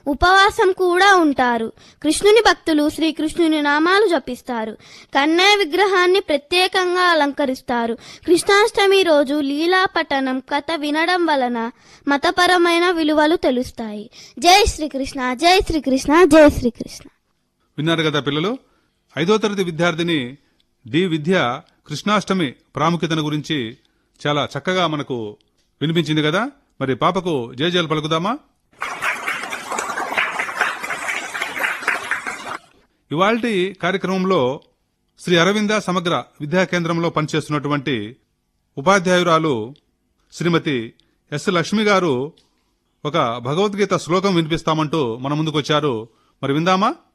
ఉపవాసం కూడా ఉంటారు కృష్ణుని భక్తులు శ్రీకృష్ణుని నామాలు జపిస్తారు కన్నయ్య విగ్రహాన్ని ప్రత్యేకంగా అలంకరిస్తారు కృష్ణాష్టమి రోజు లీలా పఠనం కథ వినడం వలన మతపరమైన విలువలు తెలుస్తాయి జై శ్రీకృష్ణ జై శ్రీకృష్ణ జై శ్రీకృష్ణ విన్నారు కదా పిల్లలు ఐదో తరగతి విద్యార్థిని డి విద్య కృష్ణాష్టమి ప్రాముఖ్యతను గురించి చాలా చక్కగా మనకు వినిపించింది కదా మరి పాపకు జయజయలు పలుకుదామా ఇవాల్టి కార్యక్రమంలో శ్రీ అరవింద సమగ్ర విద్యా కేంద్రంలో పనిచేస్తున్నటువంటి ఉపాధ్యాయురాలు శ్రీమతి ఎస్ లక్ష్మి గారు ఒక భగవద్గీత శ్లోకం వినిపిస్తామంటూ మన ముందుకు వచ్చారు మరి విందామా